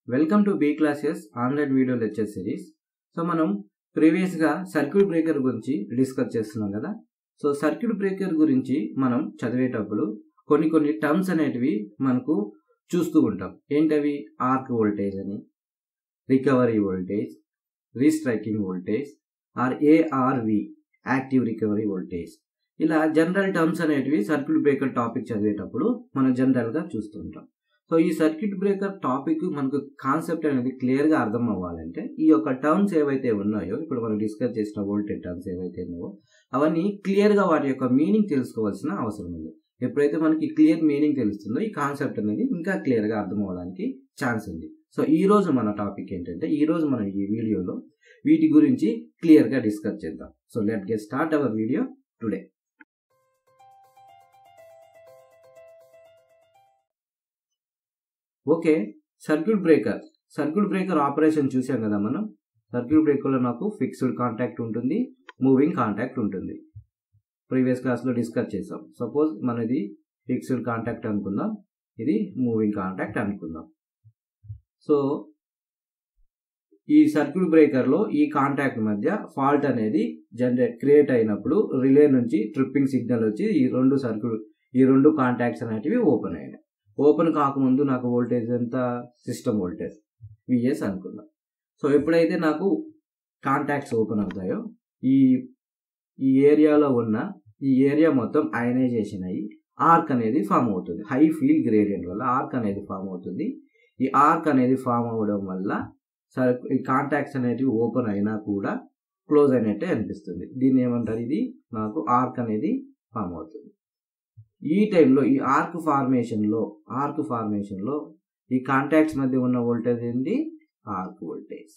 welcome to B classes online video lecture series so మనం ప్రీవియస్గా circuit breaker గురించి discuss చేస్తున్నాం కదా సో సర్క్యూట్ బ్రేకర్ గురించి మనం చదివేటప్పుడు కొన్ని కొన్ని టర్మ్స్ అనేటివి మనకు చూస్తూ ఉంటాం ఏంటవి ఆర్క్ వోల్టేజ్ అని recovery voltage restriking voltage or ARV active recovery voltage ఇలా జనరల్ టర్మ్స్ అనేటివి సర్క్యూట్ బ్రేకర్ టాపిక్ చదివేటప్పుడు మనం జనరల్గా చూస్తుంటాం సో ఈ సర్క్యూట్ బ్రేకర్ టాపిక్ మనకు కాన్సెప్ట్ అనేది క్లియర్గా అర్థం అవ్వాలంటే ఈ యొక్క టర్మ్స్ ఏవైతే ఉన్నాయో ఇప్పుడు మనం డిస్కస్ చేసిన వోల్టేజ్ టర్మ్స్ ఏవైతే ఉన్నాయో అవన్నీ క్లియర్గా వాటి యొక్క మీనింగ్ తెలుసుకోవాల్సిన అవసరం ఉంది ఎప్పుడైతే మనకి క్లియర్ మీనింగ్ తెలుస్తుందో ఈ కాన్సెప్ట్ అనేది ఇంకా క్లియర్గా అర్థం అవ్వడానికి ఛాన్స్ ఉంది సో ఈ రోజు మన టాపిక్ ఏంటంటే ఈ రోజు మనం ఈ వీడియోలో వీటి గురించి క్లియర్గా డిస్కస్ చేద్దాం so let get start our video today okay circuit breaker circuit breaker operation చూసాం కదా మనం సర్క్యూట్ బ్రేకర్లో నాకు ఫిక్స్డ్ కాంటాక్ట్ ఉంటుంది మూవింగ్ కాంటాక్ట్ ఉంటుంది ప్రీవియస్ క్లాస్లో డిస్కస్ చేసాం సపోజ్ మనది ఫిక్స్డ్ కాంటాక్ట్ అనుకుందాం ఇది మూవింగ్ కాంటాక్ట్ అనుకుందాం సో ఈ సర్క్యూట్ బ్రేకర్లో ఈ కాంటాక్ట్ మధ్య ఫాల్ట్ అనేది జనరేట్ క్రియేట్ అయినప్పుడు రిలే నుంచి ట్రిప్పింగ్ సిగ్నల్ వచ్చి ఈ రెండు సర్క్యూట్ ఈ రెండు కాంటాక్ట్స్ అనేటివి ఓపెన్ అయినాయి ఓపెన్ కాకముందు నాకు వోల్టేజ్ ఎంత సిస్టమ్ వోల్టేజ్ విఎస్ అనుకుందాం సో ఎప్పుడైతే నాకు కాంటాక్ట్స్ ఓపెన్ అవుతాయో ఈ ఈ ఏరియాలో ఉన్న ఈ ఏరియా మొత్తం అయనైజేషన్ అయ్యి ఆర్క్ అనేది ఫామ్ అవుతుంది హై ఫీల్ గ్రేడియంట్ వల్ల ఆర్క్ అనేది ఫామ్ అవుతుంది ఈ ఆర్క్ అనేది ఫామ్ అవ్వడం వల్ల సరే ఈ కాంటాక్ట్స్ అనేటివి ఓపెన్ అయినా కూడా క్లోజ్ అయినట్టే అనిపిస్తుంది దీన్ని ఏమంటారు ఇది నాకు ఆర్క్ అనేది ఫామ్ అవుతుంది ఈ టైంలో ఈ ఆర్క్ ఫార్మేషన్లో ఆర్క్ ఫార్మేషన్లో ఈ కాంటాక్ట్స్ మధ్య ఉన్న వోల్టేజ్ ఏంటి ఆర్క్ వోల్టేజ్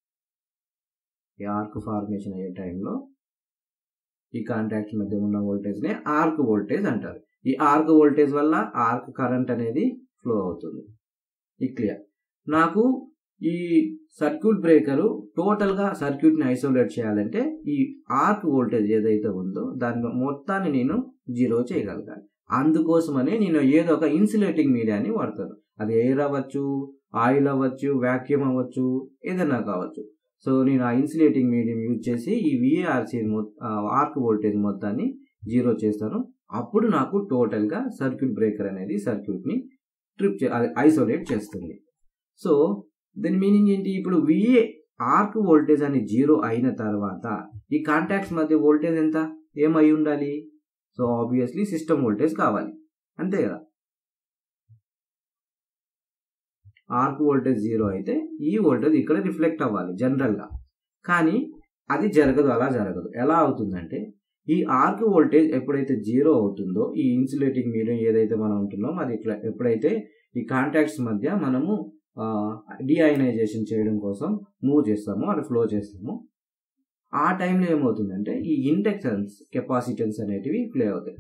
ఈ ఆర్క్ ఫార్మేషన్ అయ్యే టైంలో ఈ కాంటాక్ట్స్ మధ్య ఉన్న వోల్టేజ్నే ఆర్క్ వోల్టేజ్ అంటారు ఈ ఆర్క్ వోల్టేజ్ వల్ల ఆర్క్ కరెంట్ అనేది ఫ్లో అవుతుంది ఈ క్లియర్ నాకు ఈ సర్క్యూట్ బ్రేకరు టోటల్గా సర్క్యూట్ని ఐసోలేట్ చేయాలంటే ఈ ఆర్క్ వోల్టేజ్ ఏదైతే ఉందో దాని మొత్తాన్ని నేను జీరో చేయగలగాలి అందుకోసమనే నేను ఏదో ఒక ఇన్సులేటింగ్ మీడియాని వాడతాను అది ఎయిర్ అవ్వచ్చు ఆయిల్ అవ్వచ్చు వ్యాక్యూమ్ అవ్వచ్చు ఏదైనా కావచ్చు సో నేను ఆ ఇన్సులేటింగ్ మీడియం యూజ్ చేసి ఈ విఏఆర్సి ఆర్క్ వోల్టేజ్ మొత్తాన్ని జీరో చేస్తాను అప్పుడు నాకు టోటల్గా సర్క్యూట్ బ్రేకర్ అనేది సర్క్యూట్ని ట్రిప్ ఐసోలేట్ చేస్తుంది సో దీని మీనింగ్ ఏంటి ఇప్పుడు విఏ ఆర్క్ వోల్టేజ్ అని జీరో అయిన తర్వాత ఈ కాంటాక్ట్స్ మధ్య వోల్టేజ్ ఎంత ఏమై ఉండాలి సో ఆబ్వియస్లీ సిస్టమ్ వోల్టేజ్ కావాలి అంతే కదా ఆర్క్ వోల్టేజ్ జీరో అయితే ఈ వోల్టేజ్ ఇక్కడ రిఫ్లెక్ట్ అవ్వాలి జనరల్గా కానీ అది జరగదు అలా జరగదు ఎలా అవుతుందంటే ఈ ఆర్క్ వోల్టేజ్ ఎప్పుడైతే జీరో అవుతుందో ఈ ఇన్సులేటింగ్ మీడియం ఏదైతే మనం ఉంటున్నామో అది ఇట్లా ఎప్పుడైతే ఈ కాంటాక్ట్స్ మధ్య మనము డిఐనైజేషన్ చేయడం కోసం మూవ్ చేస్తామో అది ఫ్లో చేస్తామో ఆ టైంలో ఏమవుతుందంటే ఈ ఇండక్టెన్స్ కెపాసిటెన్స్ అనేటివి ప్లే అవుతాయి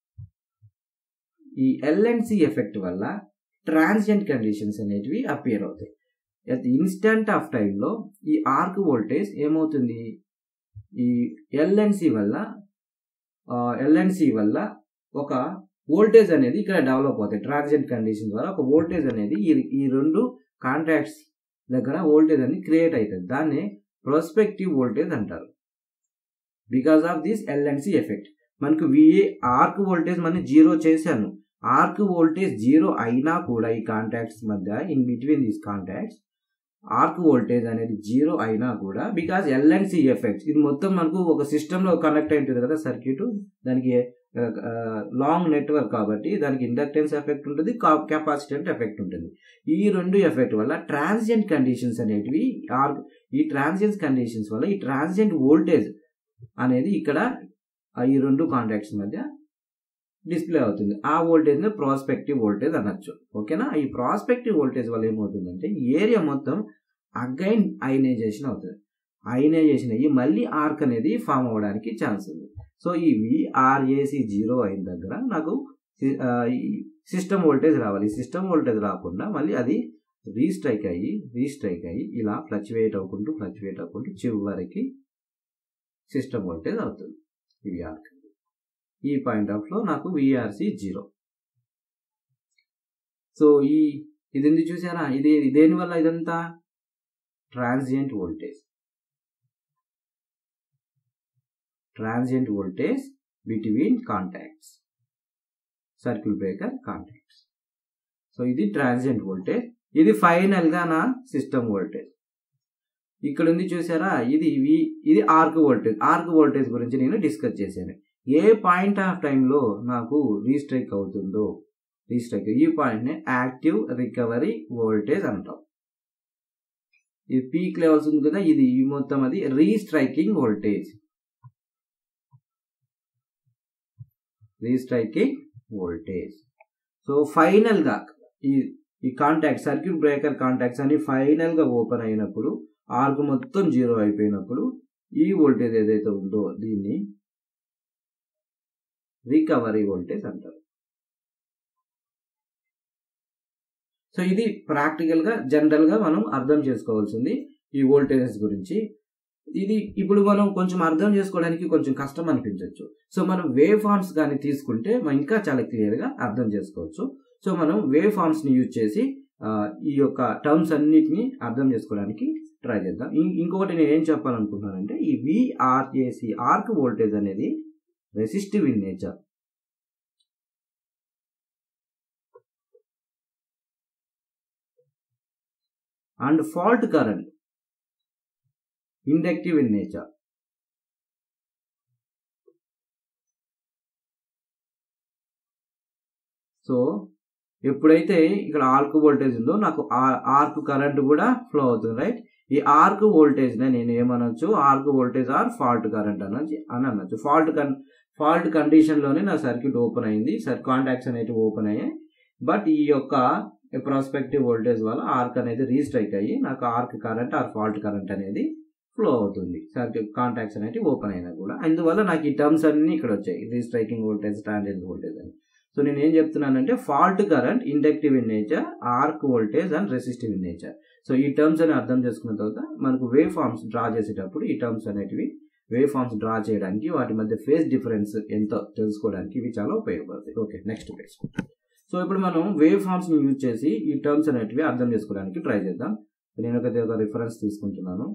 ఈ ఎల్ఎన్సి ఎఫెక్ట్ వల్ల ట్రాన్సియంట్ కండిషన్స్ అనేటివి అపియర్ అవుతాయి అట్ ఇన్స్టంట్ ఆఫ్ టైంలో ఈ ఆర్క్ వోల్టేజ్ ఏమవుతుంది ఈ ఎల్ఎన్సి వల్ల ఎల్ఎన్సి వల్ల ఒక వోల్టేజ్ అనేది ఇక్కడ డెవలప్ అవుతాయి ట్రాన్సియంట్ కండిషన్ ద్వారా ఒక వోల్టేజ్ అనేది ఈ ఈ రెండు కాంటాక్ట్స్ దగ్గర వోల్టేజ్ అనేది క్రియేట్ అవుతుంది దాన్ని ప్రొస్పెక్టివ్ వోల్టేజ్ అంటారు because of this LNC effect మనకు విఏ ఆర్క్ వోల్టేజ్ మనం జీరో చేశాను ఆర్క్ వోల్టేజ్ జీరో అయినా కూడా ఈ కాంటాక్ట్స్ మధ్య in between these contacts arc voltage అనేది జీరో అయినా కూడా బికాస్ ఎల్ఎన్సి ఎఫెక్ట్స్ ఇది మొత్తం మనకు ఒక సిస్టంలో కనెక్ట్ అయి ఉంటుంది కదా సర్క్యూట్ దానికి లాంగ్ నెట్వర్క్ కాబట్టి దానికి ఇండక్టెన్స్ ఎఫెక్ట్ ఉంటుంది కెపాసిటెంట్ ఎఫెక్ట్ ఉంటుంది ఈ రెండు ఎఫెక్ట్ వల్ల ట్రాన్సియంట్ కండిషన్స్ అనేటివి ఆర్ ఈ ట్రాన్సియంట్ కండిషన్స్ వల్ల ఈ ట్రాన్సియంట్ వోల్టేజ్ అనేది ఇక్కడ ఈ రెండు కాంటాక్ట్స్ మధ్య డిస్ప్లే అవుతుంది ఆ వోల్టేజ్ని ప్రాస్పెక్టివ్ వోల్టేజ్ అనొచ్చు ఓకేనా ఈ ప్రాస్పెక్టివ్ వోల్టేజ్ వల్ల ఏమవుతుందంటే ఏరియా మొత్తం అగైన్ అయనైజేషన్ అవుతుంది అయనైజేషన్ అయ్యి మళ్ళీ ఆర్క్ అనేది ఫామ్ అవ్వడానికి ఛాన్స్ ఉంది సో ఈ విఆర్ఏసి జీరో అయిన దగ్గర నాకు సిస్టమ్ వోల్టేజ్ రావాలి సిస్టమ్ వోల్టేజ్ రాకుండా మళ్ళీ అది రీస్ట్రైక్ అయ్యి రీస్ట్రైక్ అయ్యి ఇలా ఫ్లక్చువేట్ అవ్వకుంటూ ఫ్లక్చువేట్ అవ్వకుంటూ చివరికి సిస్టమ్ వోల్టేజ్ అవుతుంది ఇవి ఆర్క్ ఈ పాయింట్ ఆఫ్ లో నాకు విఆర్సి జీరో సో ఈ ఇది ఉంది చూసారా ఇది దేని వల్ల ఇదంతా transient voltage transient voltage between contacts circuit breaker contacts so ఇది ట్రాన్సియంట్ వోల్టేజ్ ఇది ఫైనల్ గా నా సిస్టమ్ వోల్టేజ్ ఇక్కడ ఉంది చూసారా ఇది వి- ఇది ఆర్క్ వోల్టేజ్ ఆర్క్ వోల్టేజ్ గురించి నేను డిస్కస్ చేశాను ఏ పాయింట్ ఆఫ్ టైంలో నాకు రీస్ట్రైక్ అవుతుందో రీస్ట్రైక్ ఈ పాయింట్ ని యాక్టివ్ రికవరీ వోల్టేజ్ అంటాం ఇది పీక్ లెవెల్స్ ఉంది కదా ఇది ఈ మొత్తం అది restriking voltage restriking voltage so final గా ఈ ఈ కాంటాక్ట్ సర్క్యూట్ బ్రేకర్ కాంటాక్ట్స్ అని ఫైనల్ గా ఓపెన్ అయినప్పుడు ఆర్క్ మొత్తం జీరో అయిపోయినప్పుడు ఈ వోల్టేజ్ ఏదైతే ఉందో దీన్ని రికవరీ వోల్టేజ్ అంటారు సో ఇది ప్రాక్టికల్ గా జనరల్ గా మనం అర్థం చేసుకోవాల్సింది ఈ వోల్టేజెస్ గురించి ఇది ఇప్పుడు మనం కొంచెం అర్థం చేసుకోవడానికి కొంచెం కష్టం అనిపించవచ్చు సో మనం వేవ్ ఫార్మ్స్ కానీ తీసుకుంటే మనం ఇంకా చాలా క్లియర్ గా అర్థం చేసుకోవచ్చు సో మనం వేవ్ ఫార్మ్స్ ని యూజ్ చేసి ఆ, ఈ యొక్క టర్మ్స్ అన్నిటిని అర్థం చేసుకోవడానికి ట్రై చేద్దాం ఇం- ఇంకొకటి నేను ఏం చెప్పాలనుకుంటున్నానంటే ఈ విఆర్ఏసి ఆర్క్ వోల్టేజ్ అనేది resistive in nature and fault current inductive in nature so ఎప్పుడైతే ఇక్కడ ఆర్క్ వోల్టేజ్ ఉందో నాకు ఆర్క్ కరెంట్ కూడా ఫ్లో అవుతుంది రైట్ ఈ ఆర్క్ వోల్టేజ్ నేను ఏమనొచ్చు arc voltage or fault current అనొచ్చు అని అనొచ్చు ఫాల్ట్ కన్ ఫాల్ట్ కండిషన్ లోనే నా సర్క్యూట్ ఓపెన్ అయింది సర్ కాంటాక్ట్స్ అనేవి ఓపెన్ అయ్యాయి బట్ ఈ యొక్క ప్రాస్పెక్టివ్ వోల్టేజ్ వల్ల ఆర్క్ అనేది రీస్ట్రైక్ అయ్యి నాకు arc current or fault current అనేది ఫ్లో అవుతుంది సర్క్యూట్ కాంటాక్ట్స్ అనేవి ఓపెన్ అయినా కూడా అందువల్ల నాకు ఈ టర్మ్స్ అన్ని ఇక్కడ వచ్చాయి రీస్ట్రైకింగ్ వోల్టేజ్ స్టాండర్డ్ వోల్టేజ్ అని సో నేను ఏం చెప్తున్నానంటే fault current inductive in nature arc voltage and resistive in nature so ఈ టర్మ్స్ అని అర్థం చేసుకున్న తర్వాత మనకు వేవ్ ఫార్మ్స్ డ్రా చేసేటప్పుడు ఈ టర్మ్స్ అనేటివి వేవ్ ఫార్మ్స్ డ్రా చేయడానికి వాటి మధ్య ఫేస్ డిఫరెన్స్ ఎంతో తెలుసుకోవడానికి ఇవి చాలా ఉపయోగపడతాయి ఓకే నెక్స్ట్ పేజ్ సో ఇప్పుడు మనం వేవ్ ఫార్మ్స్ ని యూజ్ చేసి ఈ టర్మ్స్ అనేటివి అర్థం చేసుకోవడానికి ట్రై చేద్దాం నేను ఒక ఒక రిఫరెన్స్ తీసుకుంటున్నాను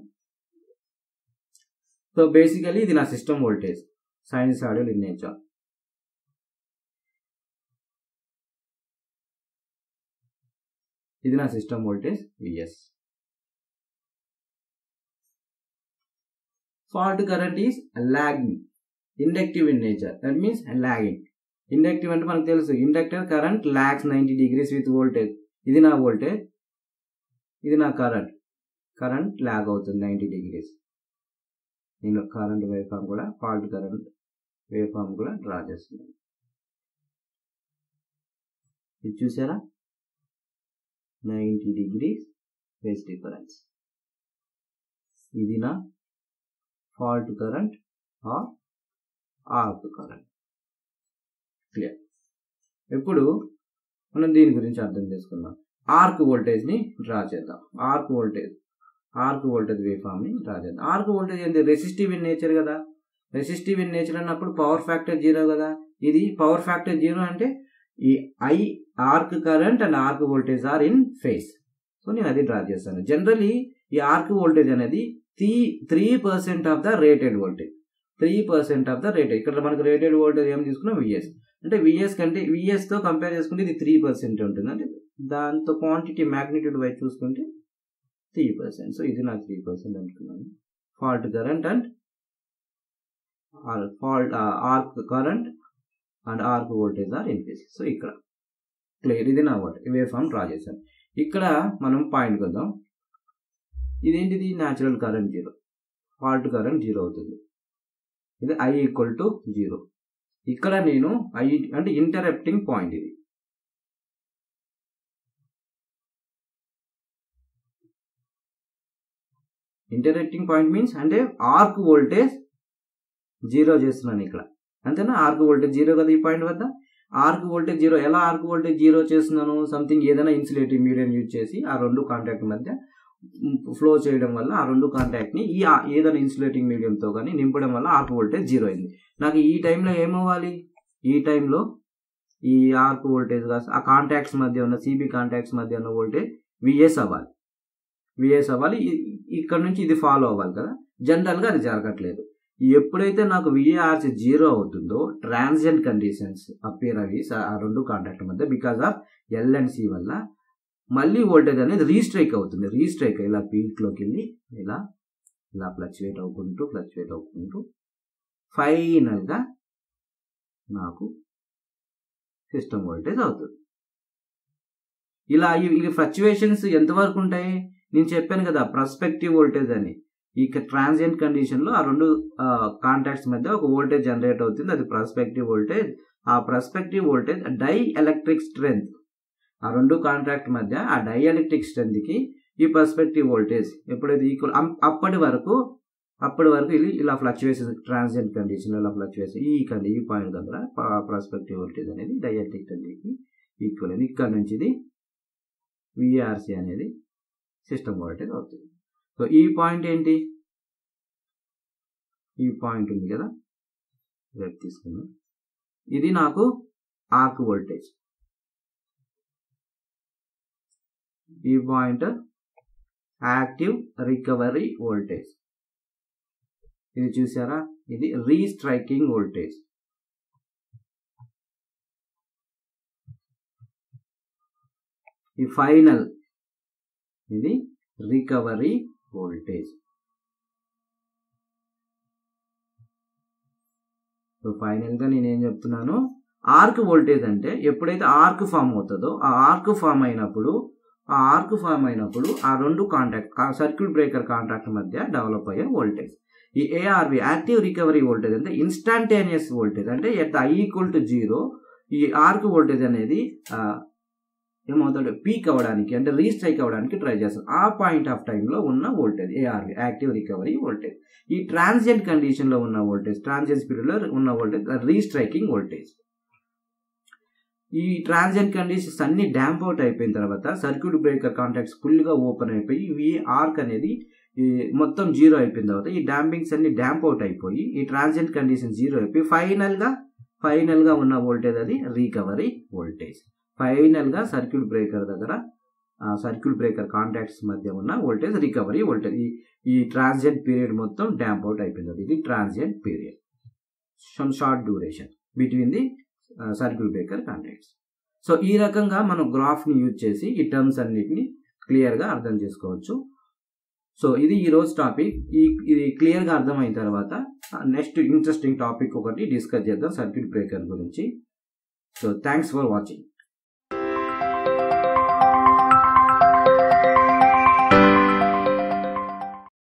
సో బేసికలీ ఇది నా system voltage sinusoidal in nature ఇది నా system voltage VS fault current is lagging inductive in nature that means lagging inductive అంటే మనకు తెలుసు inductor current lags ninety degrees with voltage ఇది నా వోల్టేజ్ ఇది నా కరెంట్ కరెంట్ లాగ్ అవుతుంది నైంటీ డిగ్రీస్ నేను కరెంట్ వేవ్ ఫామ్ కూడా ఫాల్ట్ కరెంట్ వేవ్ ఫామ్ కూడా డ్రా చేస్తున్నాను ఇది చూసారా నైంటీ డిగ్రీస్ ఫేస్ డిఫరెన్స్ ఇది నా fault current or arc current clear ఇప్పుడు మనం దీని గురించి అర్థం చేసుకుందాం ఆర్క్ వోల్టేజ్ ని డ్రా చేద్దాం arc voltage arc voltage waveform ని డ్రా చేద్దాం ఆర్క్ వోల్టేజ్ ఏంటి రెసిస్టివ్ ఇన్ నేచర్ కదా రెసిస్టివ్ ఇన్ నేచర్ అన్నప్పుడు పవర్ ఫ్యాక్టర్ జీరో కదా ఇది పవర్ ఫ్యాక్టర్ జీరో అంటే ఈ I arc current and arc voltage are in phase so నేను అది డ్రా చేస్తాను జనరలీ ఈ ఆర్క్ వోల్టేజ్ అనేది three three percent of the rated voltage three percent of the rated ఇక్కడ మనకు రేటెడ్ వోల్టేజ్ ఏం తీసుకున్నాం విఎస్ అంటే విఎస్ కంటే విఎస్ తో కంపేర్ చేసుకుంటే ఇది త్రీ పర్సెంట్ ఉంటుంది అంటే దాంతో క్వాంటిటీ మ్యాగ్నిట్యూడ్ వైజ్ చూసుకుంటే త్రీ పర్సెంట్ సో ఇది నాకు త్రీ పర్సెంట్ అనుకున్నాను fault current and fault arc current and arc voltage are increase so ఇక్కడ క్లియర్ ఇది నా వాట్ వేవ్ ఫామ్ డ్రా చేశాను ఇక్కడ మనం పాయింట్ వద్దాం ఇదేంటిది natural current zero fault current zero అవుతుంది ఇది ఐ ఈక్వల్ టు జీరో ఇక్కడ నేను ఐ అంటే ఇంటరప్టింగ్ పాయింట్ ఇది ఇంటరప్టింగ్ పాయింట్ మీన్స్ అంటే ఆర్క్ వోల్టేజ్ జీరో చేస్తున్నాను ఇక్కడ అంతేనా ఆర్క్ వోల్టేజ్ జీరో కదా ఈ పాయింట్ వద్ద ఆర్క్ వోల్టేజ్ జీరో ఎలా ఆర్క్ వోల్టేజ్ జీరో చేస్తున్నాను సంథింగ్ ఏదైనా ఇన్సులేటివ్ మీడియం యూజ్ చేసి ఆ రెండు కాంటాక్ట్ మధ్య ఫ్లో చేయడం వల్ల ఆ రెండు కాంటాక్ట్ ని ఈ ఆ- ఏదైనా ఇన్సులేటింగ్ మీడియంతో కానీ నింపడం వల్ల ఆర్క్ వోల్టేజ్ జీరో అయింది నాకు ఈ టైంలో ఏమవ్వాలి ఈ టైంలో ఈ ఆర్క్ వోల్టేజ్ కాస్త ఆ కాంటాక్ట్స్ మధ్య ఉన్న సిబి కాంటాక్ట్స్ మధ్య ఉన్న వోల్టేజ్ విఎస్ అవ్వాలి విఎస్ అవ్వాలి ఇ- ఇక్కడ నుంచి ఇది ఫాలో అవ్వాలి కదా జనరల్గా అది జరగట్లేదు ఎప్పుడైతే నాకు విఏఆర్సి జీరో అవుతుందో ట్రాన్సియెంట్ కండిషన్స్ అపియర్ అవి స- ఆ రెండు కాంటాక్ట్ మధ్య because of L and C వల్ల మళ్ళీ వోల్టేజ్ అనేది రీస్ట్రైక్ అవుతుంది రీస్ట్రైక్ ఇలా పీక్లోకి వెళ్ళి ఇలా ఇలా ఫ్లక్చువేట్ అవ్వుకుంటూ ఫ్లక్చువేట్ అవ్వుకుంటూ ఫైనల్గా నాకు సిస్టమ్ వోల్టేజ్ అవుతుంది ఇలా ఈ- ఈ ఫ్లక్చువేషన్స్ ఎంతవరకు ఉంటాయి నేను చెప్పాను కదా ప్రస్పెక్టివ్ వోల్టేజ్ అని ఈ ట్రాన్సియెంట్ కండిషన్లో ఆ రెండు కాంటాక్ట్స్ మధ్య ఒక వోల్టేజ్ జనరేట్ అవుతుంది అది ప్రస్పెక్టివ్ వోల్టేజ్ ఆ prospective voltage dielectric strength ఆ రెండు కాంట్రాక్ట్ మధ్య ఆ డై ఎలక్ట్రిక్ స్ట్రెంగ్త్కి ఈ పర్స్పెక్టివ్ వోల్టేజ్ ఎప్పుడైతే ఈక్వల్ అప్పటి వరకు అప్పటి వరకు ఇది ఇలా ఫ్లక్చువేషన్ ట్రాన్సియెంట్ కండిషన్ ఇలా ఫ్లక్చువేషన్ ఈ కండి ఈ పాయింట్ దగ్గర ప్రాస్పెక్టివ్ వోల్టేజ్ అనేది డై ఎలక్ట్రిక్ స్ట్రెంగ్త్కి ఈక్వల్ అయింది ఇక్కడ నుంచి ఇది విఆర్సి అనేది సిస్టమ్ వోల్టేజ్ అవుతుంది సో ఈ పాయింట్ ఏంటి ఈ పాయింట్ ఉంది కదా రేపు తీసుకుందాం ఇది నాకు ఆర్క్ వోల్టేజ్ ఈ పాయింట్ యాక్టివ్ రికవరీ వోల్టేజ్ ఇది చూసారా ఇది రీస్ట్రైకింగ్ వోల్టేజ్ ఈ ఫైనల్ ఇది రికవరీ వోల్టేజ్ సో ఫైనల్గా నేను ఏం చెప్తున్నాను ఆర్క్ వోల్టేజ్ అంటే ఎప్పుడైతే ఆర్క్ ఫామ్ అవుతుందో ఆ ఆర్క్ ఫామ్ అయినప్పుడు ఆ ఆర్క్ ఫామ్ అయినప్పుడు ఆ రెండు కాంటాక్ట్ సర్క్యూట్ బ్రేకర్ కాంటాక్ట్ మధ్య డెవలప్ అయ్యే వోల్టేజ్ ఈ ఏఆర్వి యాక్టివ్ రికవరీ వోల్టేజ్ అంటే ఇన్స్టాంటేనియస్ వోల్టేజ్ అంటే at I equal to zero ఈ ఆర్క్ వోల్టేజ్ అనేది ఆ, ఏమవుతాడు పీక్ అవ్వడానికి అంటే రీస్ట్రైక్ అవ్వడానికి ట్రై చేస్తాం ఆ పాయింట్ ఆఫ్ టైంలో ఉన్న voltage ARV active recovery voltage ఈ ట్రాన్సియెంట్ కండిషన్లో ఉన్న వోల్టేజ్ ట్రాన్సియెంట్ పీరియడ్లో ఉన్న వోల్టేజ్ రీస్ట్రైకింగ్ వోల్టేజ్ ఈ ట్రాన్సియెంట్ కండిషన్స్ అన్ని డ్యాంప్ అవుట్ అయిపోయిన తర్వాత సర్క్యూట్ బ్రేకర్ కాంటాక్ట్స్ ఫుల్గా ఓపెన్ అయిపోయి ఈ ఆర్క్ అనేది ఈ మొత్తం జీరో అయిపోయిన తర్వాత ఈ డాంపింగ్స్ అన్ని డ్యాంప్ అవుట్ అయిపోయి ఈ ట్రాన్సియెంట్ కండిషన్ జీరో అయిపోయి ఫైనల్గా ఫైనల్గా ఉన్న వోల్టేజ్ అది రికవరీ వోల్టేజ్ ఫైనల్గా సర్క్యూట్ బ్రేకర్ దగ్గర సర్క్యూట్ బ్రేకర్ కాంటాక్ట్స్ మధ్య ఉన్న వోల్టేజ్ రికవరీ వోల్టేజ్ ఈ ఈ ట్రాన్సియెంట్ పీరియడ్ మొత్తం డ్యాంప్ అవుట్ అయిపోయింది ఇది transient period some short duration between the circuit breaker contacts so ఈ రకంగా మనం గ్రాఫ్ని యూజ్ చేసి ఈ టర్మ్స్ అన్నిటిని క్లియర్గా అర్థం చేసుకోవచ్చు సో ఇది ఈ రోజు టాపిక్ ఈ ఇది క్లియర్గా అర్థమైన తర్వాత నెక్స్ట్ ఇంట్రెస్టింగ్ టాపిక్ ఒకటి డిస్కస్ చేద్దాం సర్క్యూట్ బ్రేకర్ గురించి సో థ్యాంక్స్ ఫర్ వాచింగ్